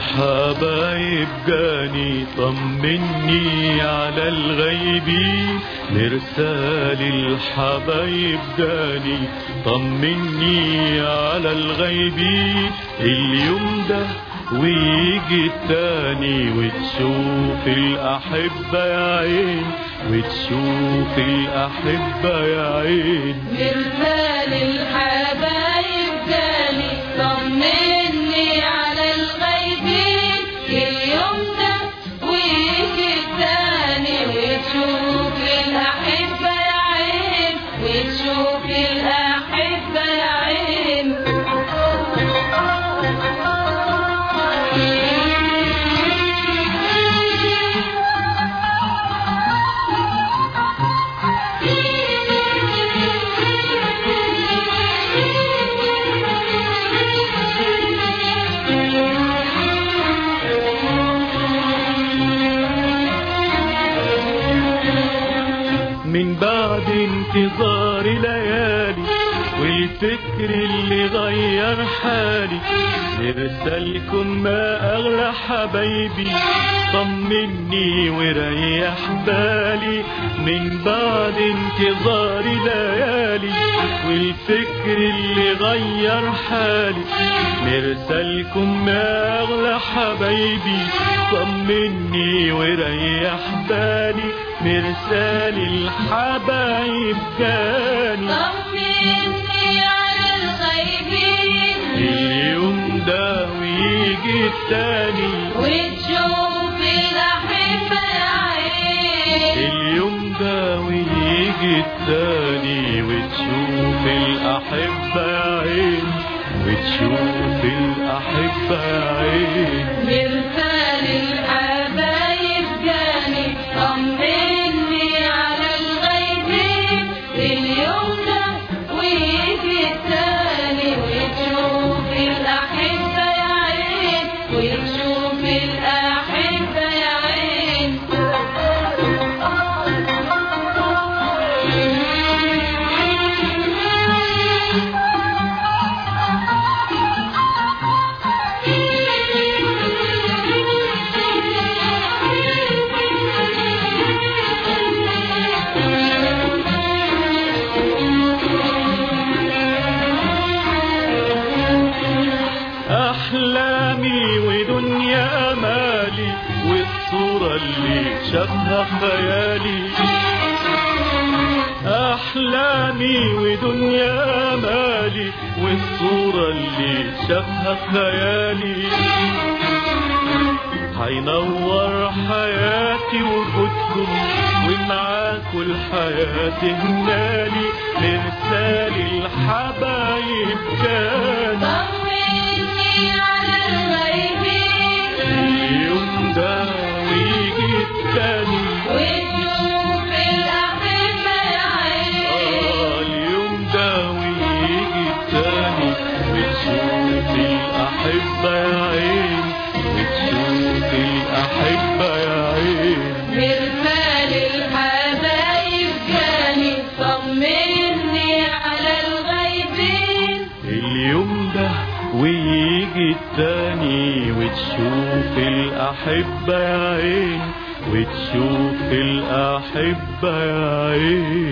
الحبايب جاني طمني على الغيبين مرسال الحبايب جاني طمني على الغيبين اليوم ده ويجي التاني وتشوف الأحبة يا عين وتشوف الأحبة يا عين مرسال الحبايب جاني طمني على الغيبين اليوم ده ويجي التاني وتشوف الأحبة يا عين وتشوف الأحبة يا عين من بعد انتظار ليالي والفكر اللي غير حالي نرسلكم ما اغلى حبايبي طمني وريح بالي من بعد انتظار ليالي والفكر اللي غير حالي نرسلكم ما اغلى حبايبي طمني وريح بالي مرسال الحبايب جاني طمني على الغيبين اليوم ده ويجي التاني وتشوف الأحبة يا عين اليوم ده ويجي التاني وتشوف الأحبة يا عين وتشوف الأحبة يا عين مرسال الحبايب جاني طمني على الغيبين اليوم ده ويجي التاني وتشوف الأحبة يا عين وتشوف الأحبة يا عين أحلامي ودنيا أمالي والصورة اللي شافها خيالي أحلامي ودنيا أمالي والصورة اللي شافها خيالي هينور حياتي وجودكم ومعاكوا الحياة هنالي مرسال الحبايب كان طمني على الغيبين اليوم ده ويجي التاني وتشوف الأحبة يا عين آه اليوم ده ويجي التاني وتشوف الأحبة يا عين وتشوف الأحبة يا عين مرسال الحبايب جاني طمني على الغيبين اليوم ده ويجي التاني وتشوف الأحبة يا عين وتشوف الأحبة يا عين